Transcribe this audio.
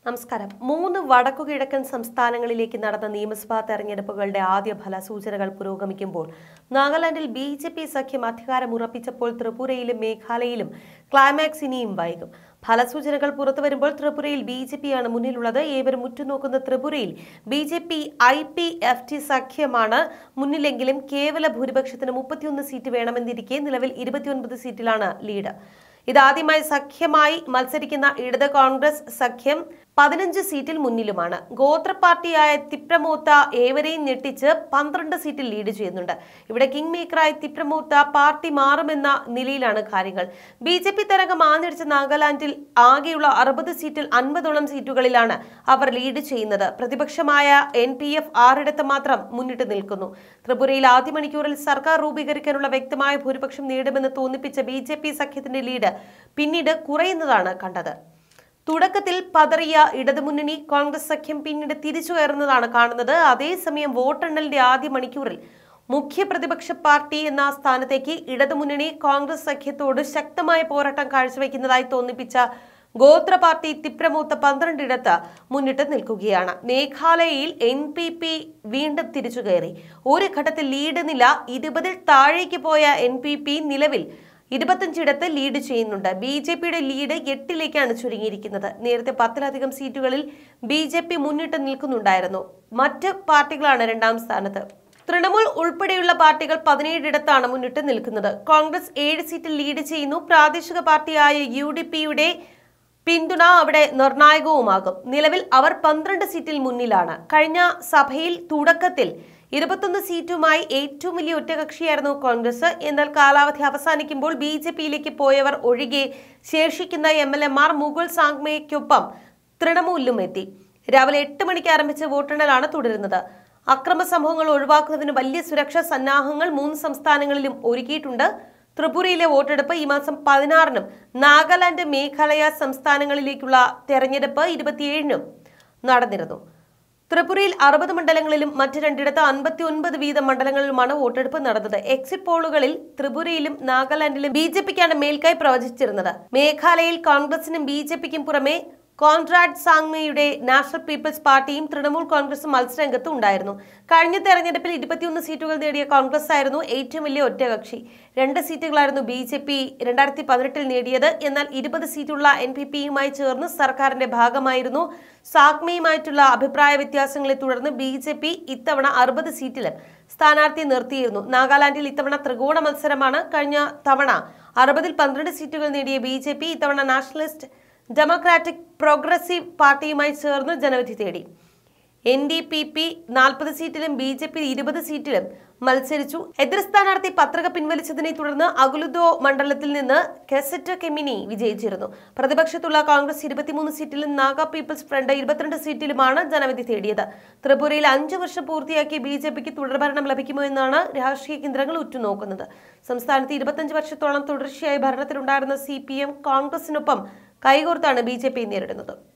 നമസ്കാരം മൂന്ന് വടക്കു കിഴക്കൻ സംസ്ഥാനങ്ങളിലേക്ക് നടന്ന നിയമസഭാ തെരഞ്ഞെടുപ്പുകളുടെ ആദ്യ ഫല സൂചനകൾ പുരോഗമിക്കുമ്പോൾ നാഗാലാൻഡിൽ ബി ജെ പി സഖ്യം അധികാരം ഉറപ്പിച്ചപ്പോൾ ത്രിപുരയിലും മേഘാലയയിലും ക്ലൈമാക്സ് ഇനിയും വൈകും ഫലസൂചനകൾ പുറത്തു വരുമ്പോൾ ത്രിപുരയിൽ ബി ജെ പിയാണ് മുന്നിലുള്ളത് ഏവരും ഉറ്റുനോക്കുന്ന ത്രിപുരയിൽ B J P I P F T സഖ്യമാണ് മുന്നിലെങ്കിലും കേവല ഭൂരിപക്ഷത്തിന് മുപ്പത്തിയൊന്ന് സീറ്റ് വേണമെന്നിരിക്കെ നിലവിൽ ഇരുപത്തിയൊൻപത് സീറ്റിലാണ് ലീഡ് ഇതാദ്യമായി സഖ്യമായി മത്സരിക്കുന്ന ഇടത് കോൺഗ്രസ് സഖ്യം പതിനഞ്ച് സീറ്റിൽ മുന്നിലുമാണ് ഗോത്ര പാർട്ടിയായ തിപ്രമൂത്ത ഏവരെയും ഞെട്ടിച്ച് പന്ത്രണ്ട് സീറ്റിൽ ലീഡ് ചെയ്യുന്നുണ്ട് ഇവിടെ കിങ് മേക്കറായി തിപ്രമൂത്ത പാർട്ടി മാറുമെന്ന നിലയിലാണ് കാര്യങ്ങൾ ബി ജെ പി തരംഗം ആഞ്ഞടിച്ച നാഗാലാൻഡിൽ ആകെയുള്ള അറുപത് സീറ്റിൽ അൻപതോളം സീറ്റുകളിലാണ് അവർ ലീഡ് ചെയ്യുന്നത് പ്രതിപക്ഷമായ എൻ പി എഫ് ആറിടത്ത് മാത്രം മുന്നിട്ട് നിൽക്കുന്നു ത്രിപുരയിൽ ആദ്യ മണിക്കൂറിൽ സർക്കാർ രൂപീകരിക്കാനുള്ള വ്യക്തമായ ഭൂരിപക്ഷം നേടുമെന്ന് തോന്നിപ്പിച്ച ബി ജെ പി സഖ്യത്തിന്റെ ലീഡ് പിന്നീട് കുറയുന്നതാണ് കണ്ടത് തുടക്കത്തിൽ പതറിയ ഇടതുമുന്നണി കോൺഗ്രസ് സഖ്യം പിന്നീട് തിരിച്ചു കയറുന്നതാണ് കാണുന്നത് അതേസമയം വോട്ടെണ്ണലിന്റെ ആദ്യ മണിക്കൂറിൽ മുഖ്യ പ്രതിപക്ഷ പാർട്ടി എന്ന സ്ഥാനത്തേക്ക് ഇടതുമുന്നണി കോൺഗ്രസ് സഖ്യത്തോട് ശക്തമായ പോരാട്ടം കാഴ്ചവെക്കുന്നതായി തോന്നിപ്പിച്ച ഗോത്ര പാർട്ടി തിപ്രമൂത്ത പന്ത്രണ്ടിടത്ത് മുന്നിട്ട് നിൽക്കുകയാണ് മേഘാലയയിൽ എൻ പി പി വീണ്ടും തിരിച്ചു കയറി ഒരു ഘട്ടത്തിൽ ലീഡ് നില ഇരുപതിൽ താഴേക്ക് പോയ എൻ പി പി നിലവിൽ ഇരുപത്തഞ്ചിടത്ത് ലീഡ് ചെയ്യുന്നുണ്ട് ബി ജെ പിയുടെ ലീഡ് എട്ടിലേക്കാണ് ചുരുങ്ങിയിരിക്കുന്നത് നേരത്തെ പത്തിലധികം സീറ്റുകളിൽ ബി ജെ പി മുന്നിട്ട് നിൽക്കുന്നുണ്ടായിരുന്നു മറ്റ് പാർട്ടികളാണ് രണ്ടാം സ്ഥാനത്ത് തൃണമൂൽ ഉൾപ്പെടെയുള്ള പാർട്ടികൾ പതിനേഴിടത്താണ് മുന്നിട്ട് നിൽക്കുന്നത് കോൺഗ്രസ് ഏഴ് സീറ്റിൽ ലീഡ് ചെയ്യുന്നു പ്രാദേശിക പാർട്ടിയായ യു ഡി പിയുടെ പിന്തുണ അവിടെ നിർണായകവുമാകും നിലവിൽ അവർ പന്ത്രണ്ട് സീറ്റിൽ മുന്നിലാണ് കഴിഞ്ഞ സഭയിൽ തുടക്കത്തിൽ ഇരുപത്തൊന്ന് സീറ്റുമായി ഏറ്റവും വലിയ ഒറ്റകക്ഷിയായിരുന്നു കോൺഗ്രസ് എന്നാൽ കാലാവധി അവസാനിക്കുമ്പോൾ ബി ജെ പിയിലേക്ക് പോയവർ ഒഴികെ ശേഷിക്കുന്ന എം എൽ എമാർ മുകുൾ സാങ്മയ്ക്കൊപ്പം തൃണമൂലിലും എത്തി രാവിലെ എട്ട് മണിക്ക് ആരംഭിച്ച വോട്ടെണ്ണലാണ് തുടരുന്നത് അക്രമ സംഭവങ്ങൾ ഒഴിവാക്കുന്നതിന് വലിയ സുരക്ഷാ സന്നാഹങ്ങൾ മൂന്ന് സംസ്ഥാനങ്ങളിലും ഒരുക്കിയിട്ടുണ്ട് ത്രിപുരയിലെ വോട്ടെടുപ്പ് ഈ മാസം പതിനാറിനും നാഗാലാൻഡ് മേഘാലയ സംസ്ഥാനങ്ങളിലേക്കുള്ള തെരഞ്ഞെടുപ്പ് ഇരുപത്തിയേഴിനും നടന്നിരുന്നു ത്രിപുരയിൽ അറുപത് മണ്ഡലങ്ങളിലും മറ്റ് രണ്ടിടത്ത് അൻപത്തി ഒൻപത് വീതം മണ്ഡലങ്ങളിലുമാണ് വോട്ടെടുപ്പ് നടന്നത് എക്സിറ്റ് പോളുകളിൽ ത്രിപുരയിലും നാഗാലാൻഡിലും ബി ജെ പിക്കാണ് മേൽക്കൈ പ്രവചിച്ചിരുന്നത് മേഘാലയയിൽ കോൺഗ്രസിനും ബി ജെ പിക്കും പുറമെ കോൺട്രാഡ് സാങ്മയുടെ നാഷണൽ പീപ്പിൾസ് പാർട്ടിയും തൃണമൂൽ കോൺഗ്രസും മത്സരരംഗത്ത് ഉണ്ടായിരുന്നു കഴിഞ്ഞ തെരഞ്ഞെടുപ്പിൽ ഇരുപത്തിയൊന്ന് സീറ്റുകൾ നേടിയ കോൺഗ്രസ് ആയിരുന്നു ഏറ്റവും വലിയ ഒറ്റകക്ഷി രണ്ട് സീറ്റുകളായിരുന്നു ബി ജെ പി രണ്ടായിരത്തി പതിനെട്ടിൽ നേടിയത് എന്നാൽ ഇരുപത് സീറ്റുള്ള എൻ പി പിയുമായി ചേർന്ന് സർക്കാരിന്റെ ഭാഗമായിരുന്നു സാഗ്മയുമായിട്ടുള്ള അഭിപ്രായ വ്യത്യാസങ്ങളെ തുടർന്ന് ബി ജെ പി ഇത്തവണ അറുപത് സീറ്റിലും സ്ഥാനാർത്ഥി നിർത്തിയിരുന്നു നാഗാലാൻഡിൽ ഇത്തവണ ത്രികോണ മത്സരമാണ് കഴിഞ്ഞ തവണ അറുപതിൽ പന്ത്രണ്ട് സീറ്റുകൾ നേടിയ ബി ജെ പി ഇത്തവണ നാഷണലിസ്റ്റ് ഡെമോക്രാറ്റിക് പ്രോഗ്രസീവ് പാർട്ടിയുമായി ചേർന്ന് ജനവിധി തേടി എൻ ഡി പി പി നാൽപ്പത് സീറ്റിലും ബി ജെ പി ഇരുപത് സീറ്റിലും മത്സരിച്ചു എതിർ സ്ഥാനാർത്ഥി പത്രിക പിൻവലിച്ചതിനെ തുടർന്ന് അഗുലുദോ മണ്ഡലത്തിൽ നിന്ന് കെസറ്റ് കെമിനി വിജയിച്ചിരുന്നു പ്രതിപക്ഷത്തുള്ള കോൺഗ്രസ് ഇരുപത്തിമൂന്ന് സീറ്റിലും നാഗ പീപ്പിൾസ് ഫ്രണ്ട് ഇരുപത്തിരണ്ട് സീറ്റിലുമാണ് ജനവിധി തേടിയത് ത്രിപുരയിൽ അഞ്ചു വർഷം പൂർത്തിയാക്കിയ ബി ജെ പിക്ക് തുടർഭരണം ലഭിക്കുമോ എന്നാണ് രാഷ്ട്രീയ കേന്ദ്രങ്ങൾ ഉറ്റുനോക്കുന്നത് സംസ്ഥാനത്ത് ഇരുപത്തഞ്ച് വർഷത്തോളം തുടർച്ചയായി ഭരണത്തിലുണ്ടായിരുന്ന സി പി എം കോൺഗ്രസിനൊപ്പം കൈകോർത്താണ് ബി ജെ പി നേരിടുന്നത്